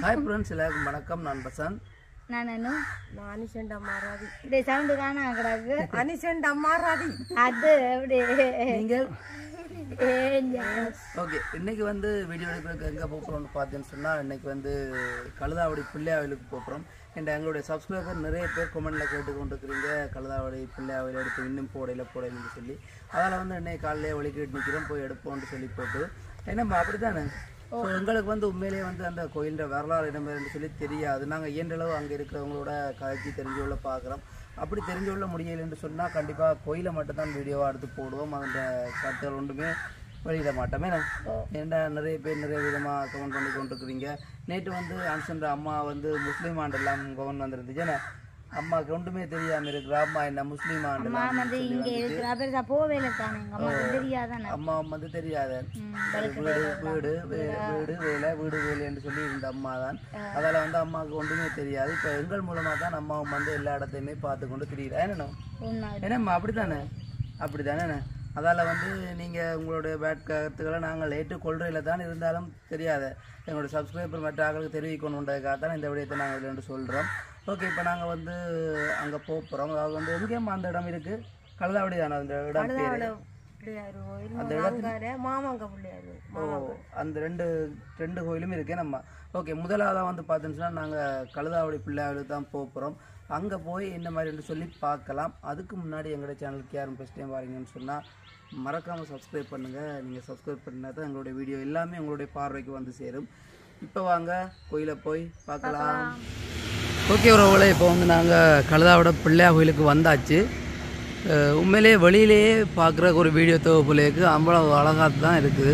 Hi friends எல்லாருக்கும் வணக்கம் நான் பசந்த் நான் அனு அனிசண்ட் அம்மாராதி இப்படி சவுண்டு காணா கிடக்கு அனிசண்ட் அம்மாராதி அது எப்படி நீங்கள் ஏஞ்சா. ஓகே இன்னைக்கு வந்து வீடியோ எடுக்கிறதுக்கு எங்கே போகிறோம்னு பார்த்தேன்னு சொன்னால் இன்னைக்கு வந்து கழுதாவடி பிள்ளையாவிலுக்கு போகிறோம் என்ற எங்களுடைய சப்ஸ்கிரைபர் நிறைய பேர் கமெண்டில் கேட்டுக்கொண்டிருக்கிறீங்க கழுதாவடி பிள்ளையாவில் எடுத்து இன்னும் போடையில போடையிலன்னு சொல்லி அதில் வந்து இன்னைக்கு காலையிலே ஒழிக்கிட்டு நிற்கிறோம் போய் எடுப்போம்னு சொல்லி போட்டு என்னம்மா அப்படி தானே ஸோ எங்களுக்கு வந்து உண்மையிலேயே வந்து அந்த கோயிலின் வரலாறு இடம்பெறுன்னு சொல்லி தெரியாது நாங்கள் இயன்றளவு அங்கே இருக்கிறவங்களோட கதைச்சி தெரிஞ்சவங்கள பார்க்குறோம் அப்படி தெரிஞ்சவங்கள முடியலைன்னு சொன்னால் கண்டிப்பாக கோயிலை மட்டும்தான் வீடியோவாக எடுத்து போடுவோம் அந்த கருத்துகள் ஒன்றுமே வெளியிட மாட்டோமே ஏன்டா நிறைய பேர் நிறைய விதமாக கமெண்ட் பண்ணி கொண்டிருக்கிறீங்க நேற்று வந்து ஆன்சன்ற அம்மா வந்து முஸ்லீம் ஆண்டெல்லாம் கமெண்ட் வந்துருந்துச்சு அம்மாவுக்கு ஒன்றுமே தெரியாமல் இருக்கிறா அம்மா என்ன முஸ்லீம் அம்மா ஆண்டெல்லாம் வந்து இங்க இருக்கிற பெருசா போவேல தானே எங்க அம்மாவுக்கு தெரியாதானே அம்மா வந்து தெரியாத வீடு வீடு வே- வீடு வேலை வீடு வேலை என்று சொல்லி இருந்த அம்மா தான் அதால வந்து அம்மாவுக்கு ஒன்றுமே தெரியாது இப்போ எங்கள் மூலமா தான் அம்மாவும் வந்து எல்லா இடத்தையுமே பார்த்து கொண்டு திரியிறா என்னண்ணா உண்மை என்னம்மா அப்படித்தானே அப்படித்தானே அதால வந்து நீங்க உங்களுடைய பேட் கருத்துக்களை நாங்கள் ஏற்றுக்கொள்றையில தான் இருந்தாலும் தெரியாத எங்களுடைய சப்ஸ்கிரைபர் மற்ற ஆட்களுக்கு தெரிவிக்கணுன்றதுக்காக தான் இந்த விடயத்தை நாங்கள் இதில் சொல்கிறோம் ஓகே இப்போ நாங்கள் வந்து அங்கே போகிறோம் அது வந்து எங்கேம்மா அந்த இடம் இருக்குது கழுதாவடி தானே அந்த இடம் பேர் பிள்ளையார் கோயில் மாங்கார மாமங்க பிள்ளையார் ஓ அந்த ரெண்டு ரெண்டு கோயிலும் இருக்கே நம்ம ஓகே முதலாவதாக வந்து பார்த்தோம்னா நாங்கள் கழுதாவடி பிள்ளையாருக்கு தான் போக போகிறோம் அங்கே போய் என்ன மாதிரின்னு சொல்லி பார்க்கலாம் அதுக்கு முன்னாடி எங்களுடைய சேனலுக்கு யாரும் ஃபஸ்ட் டைம் வரீங்கன்னு சொன்னால் மறக்காமல் சப்ஸ்கிரைப் பண்ணுங்கள் நீங்கள் சப்ஸ்கிரைப் பண்ணால் தான் எங்களுடைய வீடியோ எல்லாமே உங்களுடைய பார்வைக்கு வந்து சேரும் இப்போ வாங்க கோயிலை போய் பார்க்கலாம் ஓகே உறவுகளே இப்போ வந்து நாங்கள் கழுதாவோட பிள்ளையா கோயிலுக்கு வந்தாச்சு அஹ் உண்மையிலேயே வெளியிலேயே பார்க்குற ஒரு வீடியோ தொகுப்புலேக்கு அவ்வளோ அழகாக தான் இருக்குது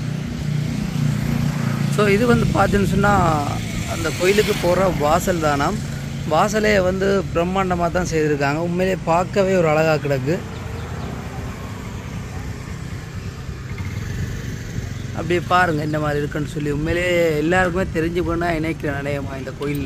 ஸோ இது வந்து பார்த்தீங்கன்னு சொன்னால் அந்த கோயிலுக்கு போகிற வாசல் தானாம் வாசலே வந்து பிரம்மாண்டமாக தான் செய்திருக்காங்க உண்மையிலேயே பார்க்கவே ஒரு அழகாக கிடக்கு அப்படியே பாருங்கள் இந்த மாதிரி இருக்குன்னு சொல்லி உண்மையிலேயே எல்லாருக்குமே தெரிஞ்சு போனால் இணைக்கிற நிலையமா இந்த கோயில்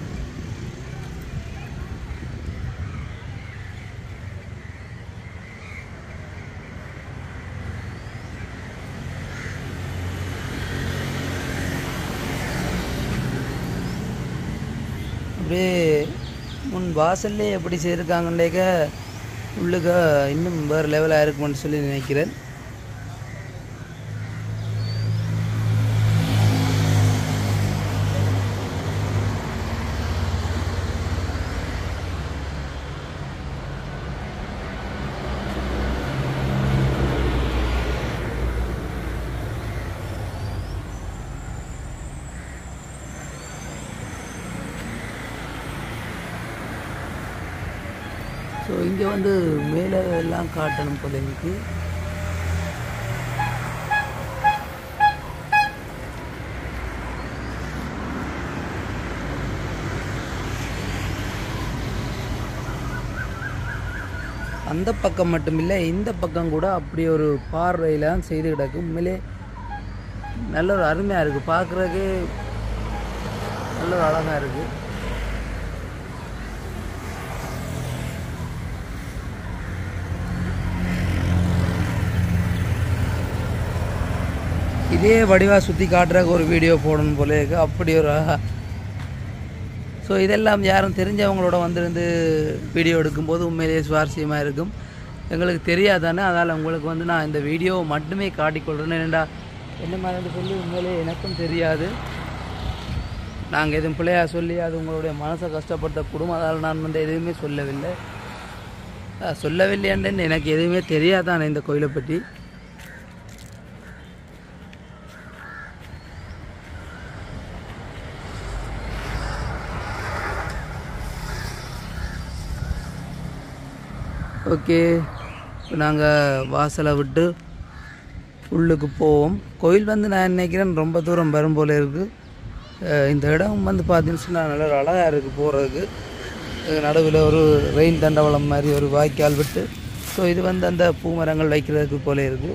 அப்படியே முன் வாசல்லே எப்படி செய்திருக்காங்கன்றேக்க உள்ளுக்க இன்னும் வேறு லெவலாக இருக்குமென்னு சொல்லி நினைக்கிறேன் ஸோ இங்கே வந்து மேலே எல்லாம் காட்டணும் போல இருக்கு அந்த பக்கம் மட்டும் இல்லை இந்த பக்கம் கூட அப்படி ஒரு பார்வையெல்லாம் செய்து கிடக்கு உண்மையிலே நல்ல ஒரு அருமையாக இருக்குது பார்க்குறதுக்கே நல்ல ஒரு அழகாக இருக்குது இதே வடிவாக சுற்றி காட்டுறதுக்கு ஒரு வீடியோ போடணும் போல இருக்கு அப்படி ஒரு ஸோ இதெல்லாம் யாரும் தெரிஞ்சவங்களோட வந்திருந்து வீடியோ எடுக்கும்போது உண்மையிலேயே சுவாரஸ்யமாக இருக்கும் எங்களுக்கு தெரியாதானே அதால் உங்களுக்கு வந்து நான் இந்த வீடியோ மட்டுமே காட்டிக்கொள்கிறேன் ஏன்டா என்ன மாதிரி சொல்லி உண்மையிலேயே எனக்கும் தெரியாது நாங்கள் எதுவும் பிள்ளையா சொல்லி அது உங்களுடைய மனசை கஷ்டப்படுத்தக்கூடும் அதால் நான் வந்து எதுவுமே சொல்லவில்லை அஹ் சொல்லவில்லைன்னு எனக்கு எதுவுமே தெரியாதானே இந்த கோயிலை பற்றி ஓகே இப்போ நாங்கள் வாசலை விட்டு உள்ளுக்கு போவோம் கோயில் வந்து நான் நினைக்கிறேன் ரொம்ப தூரம் வரும் போல இருக்குது இந்த இடம் வந்து பார்த்தீங்கன்னா நல்ல ஒரு அழகாக இருக்குது போகிறதுக்கு நடுவில் ஒரு ரெயின் தண்டவளம் மாதிரி ஒரு வாய்க்கால் விட்டு ஸோ இது வந்து அந்த பூமரங்கள் வைக்கிறதுக்கு போல இருக்குது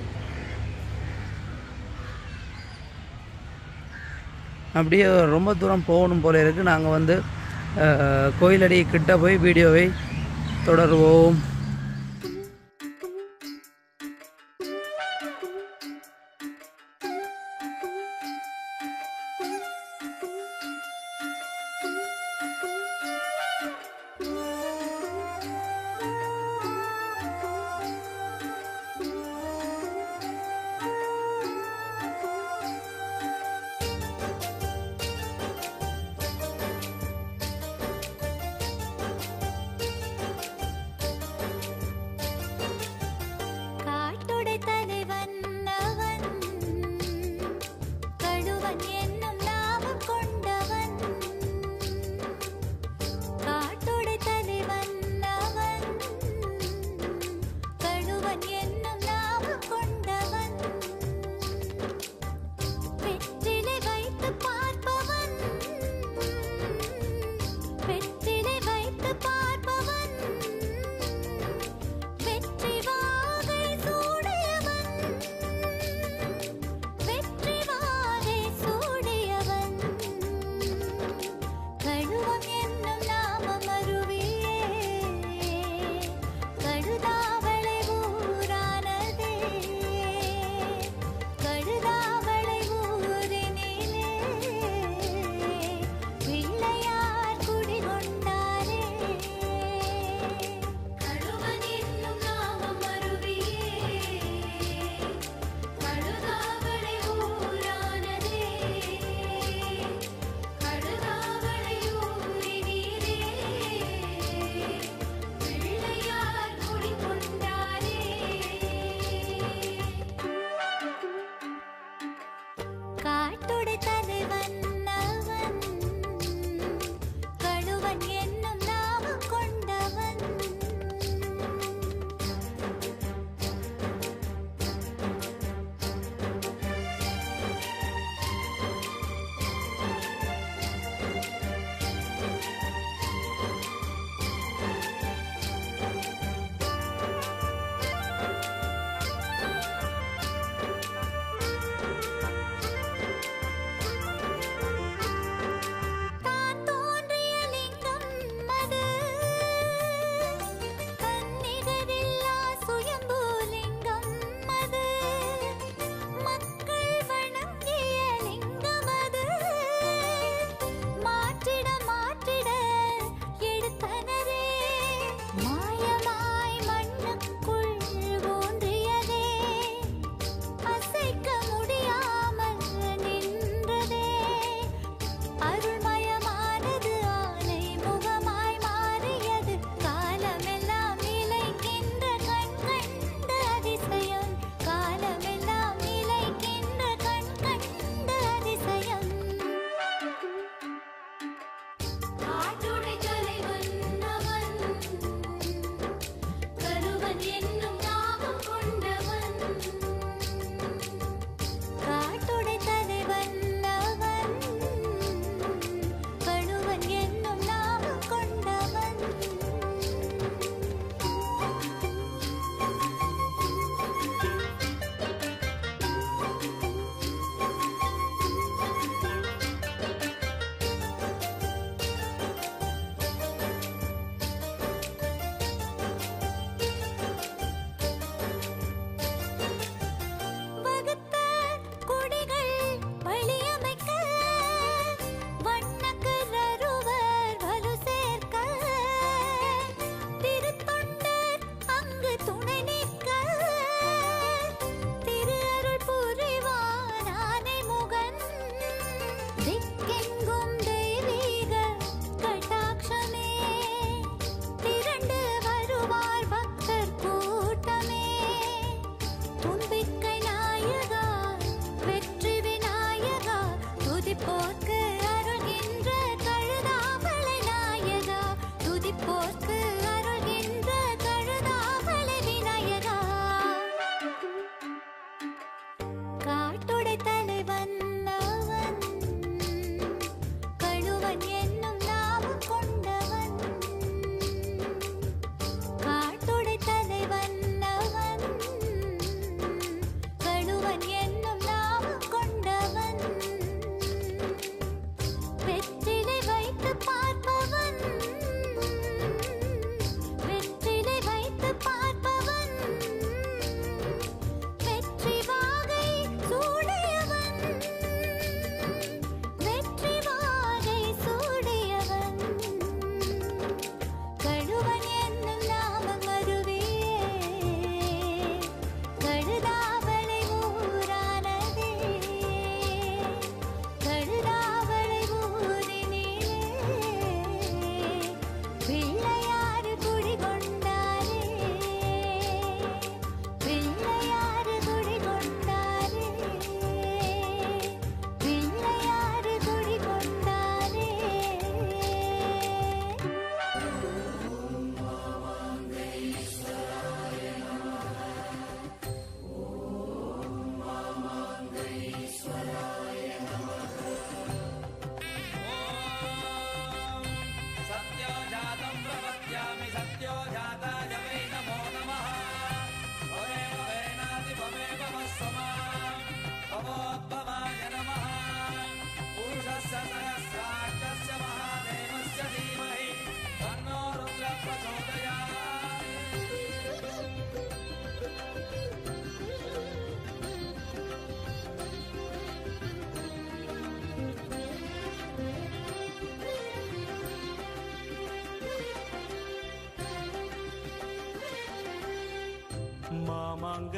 அப்படியே ரொம்ப தூரம் போகணும் போல இருக்குது நாங்கள் வந்து அஹ், கோயிலடி கிட்ட போய் வீடியோவை தொடருவோம்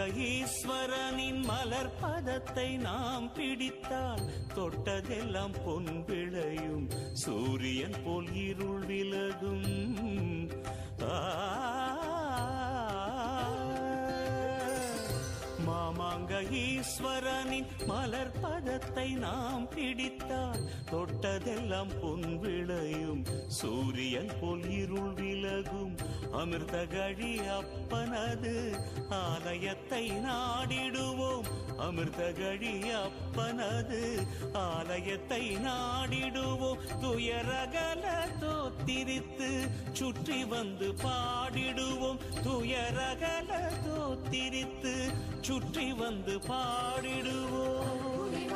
மாமாங்கஈஸ்வரனின் மலர் பதத்தை நாம் பிடித்தால் தொட்டதெல்லாம் பொன் விளையும் சூரியன் போல் இருள் விலகும் ஆ மாமாங்க ஈஸ்வரனின் மலர் பதத்தை நாம் பிடித்தால் தொட்டதெல்லாம் பொன் விளையும் சூரியன் போல் இருள் விலகும் அமிர்த கழி அப்பனது ஆலயத்தை நாடிடுவோம் அமிர்த கழி அப்பனது ஆலயத்தை நாடிடுவோம் துயரகல தோத்திரித்து சுற்றி வந்து பாடிடுவோம் துயரகல தோத்திரித்து சுற்றி வந்து பாடிடுவோம்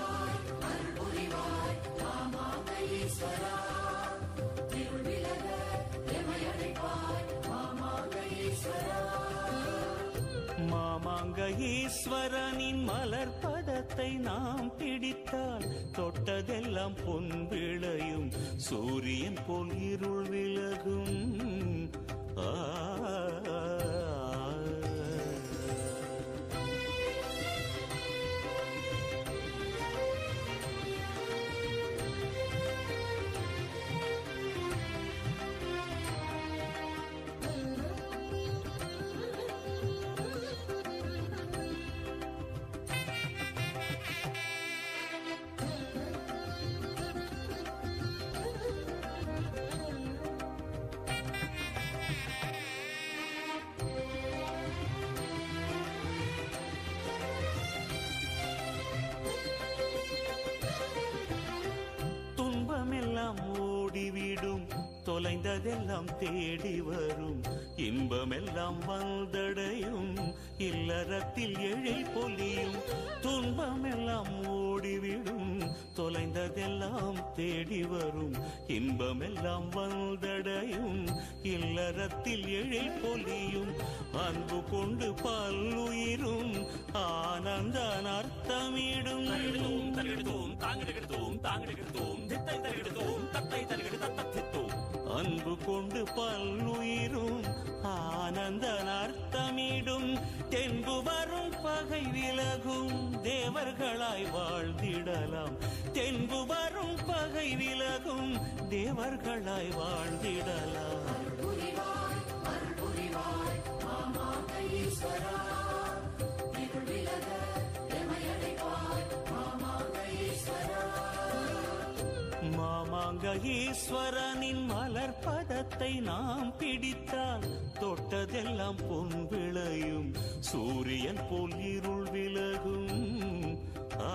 மாமாங்க ஈஸ்வரனின் மலர் பதத்தை நாம் பிடித்தால் தொட்டதெல்லாம் பொன் விளையும் சூரியன் போல் இருள் விலகும் ஆ துன்பமெல்லாம் ஓடிவிடும் தொலைந்ததெல்லாம் தேடி வரும் இன்பமெல்லாம் வந்தடையும் இல்லறத்தில் எழில் பொலியும் துன்பமெல்லாம் ஓடிவிடும் தொலைந்ததெல்லாம் தேடி வரும் இன்பமெல்லாம் வந்தடையும் இல்லறத்தில் எழில் பொலியும் அன்பு கொண்டு பல்லுயிரும் ஆனந்த அர்த்தமிடும் தருகிடுதோம் தாங்கிடுகிடுதோம் தாங்கிடுகிடுதோம் தித்தை தருகிடுதோம் தத்தை தருகிடு தத்தத்தித்தோம் அன்பு கொண்டு பல்லுயிரும் ஆனந்த அர்த்தமிடும் தென்பு வரும் பகை விலகும் தேவர்களாய் வாழ்ந்திடலாம் தென்பு வரும் பகை விலகும் தேவர்களாய் வாழ்ந்திடலாம் மாமாங்க ஈஸ்வரனின் மலர் பதத்தை நாம் பிடித்தால் தொட்டதெல்லாம் பொன் விளையும் சூரியன் போல் இருள் விலகும் ஆ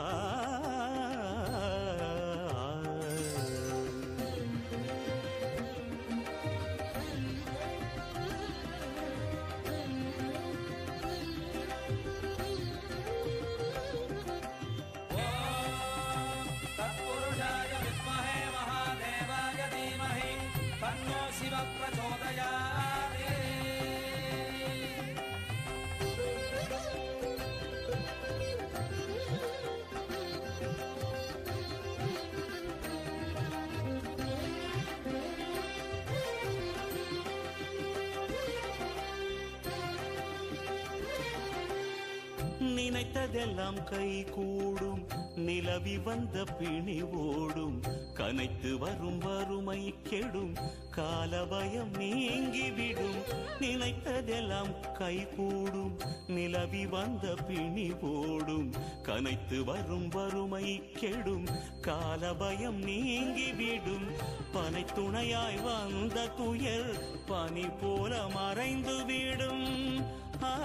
तत्पुरुषाय विद्महे महादेवाय धीमहि तन्नो शिव प्रचोदयात् நினைத்ததெல்லாம் கை கூடும் நிலவி வந்த பிணி ஓடும் கனைத்து வரும் வறுமை கெடும் காலபயம் நீங்கிவிடும் நினைத்ததெல்லாம் கை கூடும் நிலவி வந்த பிணி ஓடும் கனைத்து வரும் வறுமை கெடும் காலபயம் நீங்கிவிடும் பனை துணையாய் வந்த துயர் பனி போல மறைந்து விடும் ஆ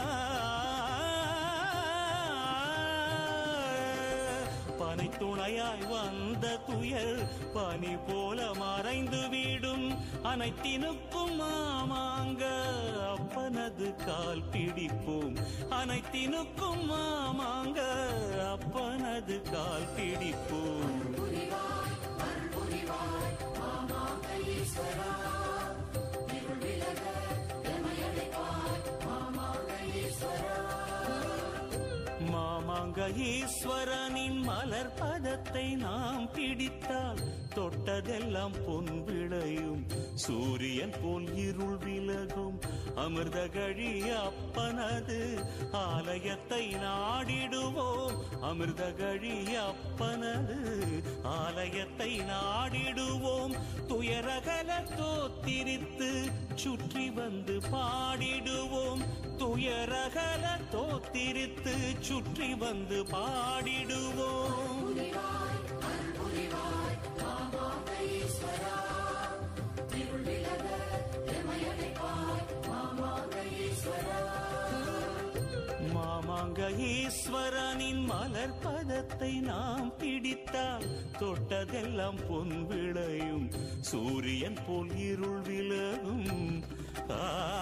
பனை துணையாய் வந்த துயர் பனி போல மறைந்து விடும் அனைத்தினுக்கும் மாமாங்க அப்பனது கால் பிடிப்போம் அனைத்தினுக்கும் மாமாங்க அப்பனது கால் பிடிப்போம் மாமாங்க மாமங்கஈஸ்வரனின் மலர் பதத்தை நாம் பிடித்தால் தொட்டதெல்லாம் பொன் விளையும் சூரியன் போல் இருள் விலகும் அமிர்த கழி அப்பனது ஆலயத்தை நாடிடுவோம் அமிர்த கழி அப்பனது ஆலயத்தை நாடிடுவோம் துயரகல தோத்திரித்து சுற்றி வந்து பாடிடுவோம் துயரகல தோத்திரித்து சுற்றி வந்து பாடிடுவோம் மாமாங்க ஈஸ்வரனின் மலர் பதத்தை நாம் பிடித்தால் தொட்டதெல்லாம் பொன் விளையும் சூரியன் போல் இருள் விலகும் ஆ,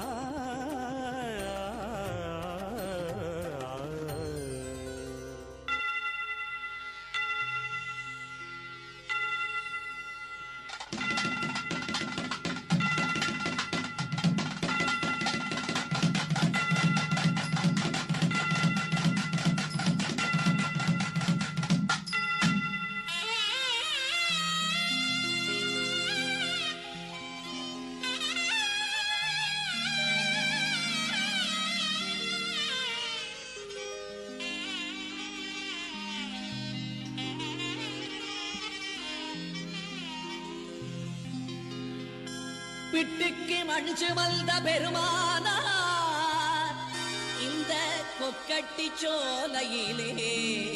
பிட்டுக்கு மண் சுமந்த பெருமானார் இந்த கொக்கட்டி சோலையிலே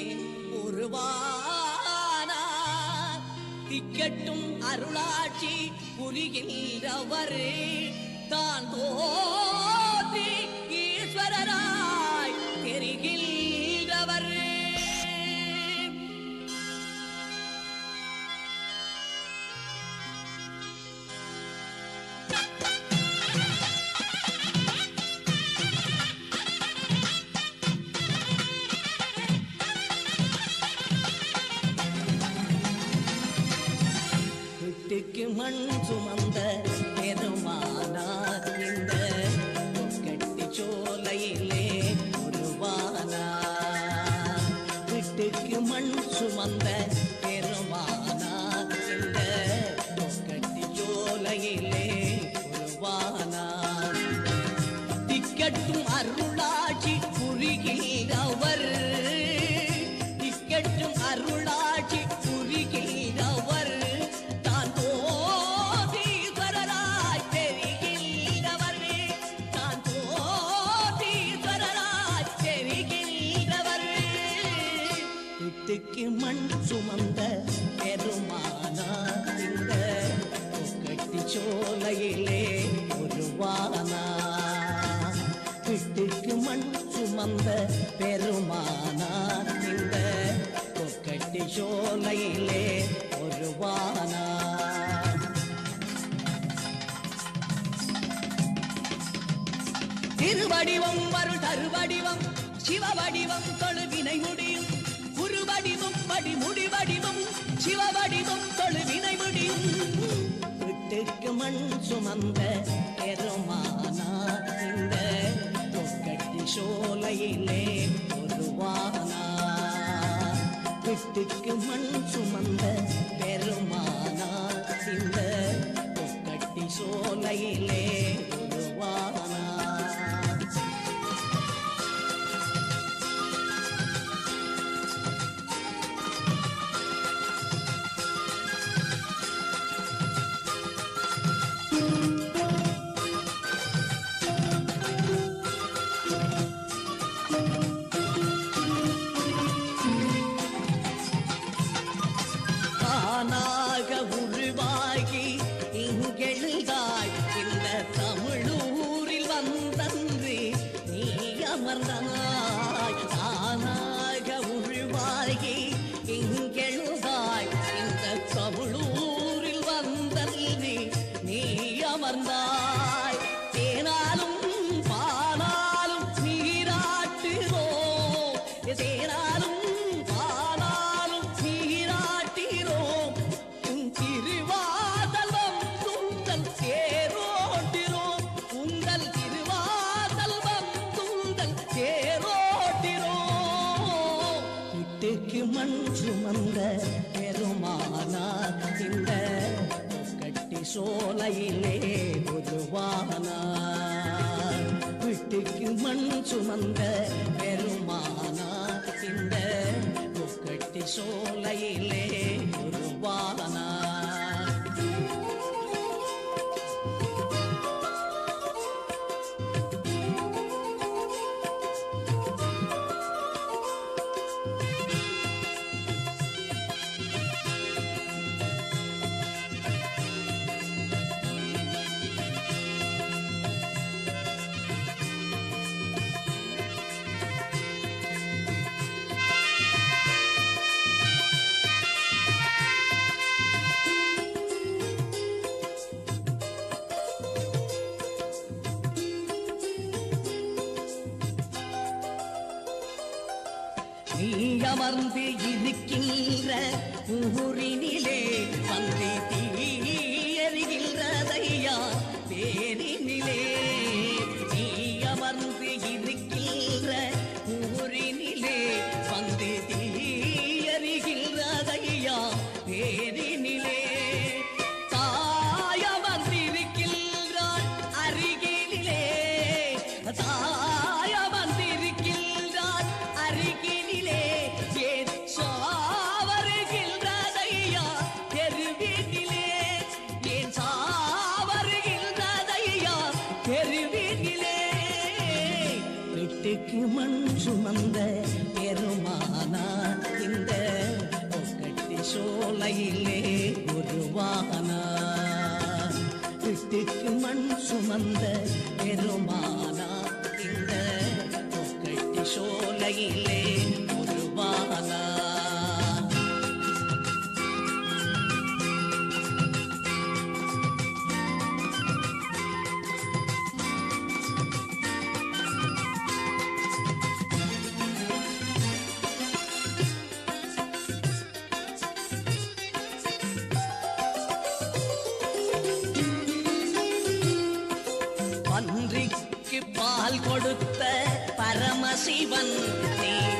உருவானார் திக்கட்டும் அருளாட்சி புரிகின்றவர் தான் தோன்றி ஈஸ்வரராய் தெரிகின்றவர் வீட்டுக்கு மண் சுமந்த பெருமானார் இந்த கட்டி சோலையிலே உருவானார் வீட்டுக்கு மண் சுமந்த பெருமானார் இந்த கட்டி சோலையிலே உருவானார் திக்கட்டும் அருளாட்சி புரிகிறவர் திக்கட்டும் அருளாட்சி புரிகிறவர் தான் தோதீஸ்வரராய் தெரிகின்றவர் தான் தோதீஸ்வரராய் தெரிகின்றவர் வீட்டுக்கு மண் சுமந்த பெருமானா இந்த கட்டி சோலையிலே உருவானா வீட்டுக்கு மண் சுமந்த பெருமானா இந்த கொக்கட்டி சோலையிலே உருவானா திருவடிவம் வருள் தருவடிவம் சிவவடிவம் தொழுவினை முடியும் குருவடிவம் படி முடிவடிவம் சிவவடிவம் தொழுவினை முடியும் விட்டுக்கு மண் சுமந்த பெருமானா இந்த கொக்கட்டி சோலையிலே ஒருவானா விட்டுக்கு மண் சுமந்த பெருமானா இந்த கொக்கட்டி சோலையிலே ஒருவானா தானாக உருவாகி இங்கெழுதாய் இந்த தமிழூரில் வந்தன்று நீ அமர்ந்தாய் தானாக உருவாகி இங்கெழுதாய் இந்த தமிழூரில் வந்தன்று நீ அமர்ந்தாய் தேனாலும் பாலாலும் நீராட்டுகிறோம் தேனாலும் பாலாலும் நீராட்டினோம் உன் திருவாதலம் துந்தல் தேரோட்டினோம் உங்கள் திருவாதல்வம் துந்தல் தேரோட்டினோம் சோலையிலே உருவானார் வீட்டுக்கு மண் சுமந்த பெருமானார் இந்த முக்கட்டி சோலையிலே உருவானார் நீ அமர்ந்து இருக்கின்ற ஊரினிலே வந்து தீயறிகின்றதையா பேரினிலே நீ அமர்ந்து இருக்கின்ற ஊரினிலே வந்து தீயறிகின்றதையா பேரினிலே தாய் அமர்ந்திருக்கின்றார் அருகினிலே தாய் அமர்ந்திருக்கின்றார் அருகினிலே ஏன் சாவருகின்றதையா தெருவினிலே ஏன் சாவருகின்றதையா தெருவினிலே வீட்டுக்கு மண் சுமந்த பெருமானா இந்த ஒக்கட்டி சோலையிலே உருவானா வீட்டுக்கு மண் சுமந்த பெருமானா இந்த ஒக்கட்டி சோலையிலே உருவானா பன்றிக்கு பால் கொடுத்த பரமசிவன் நீ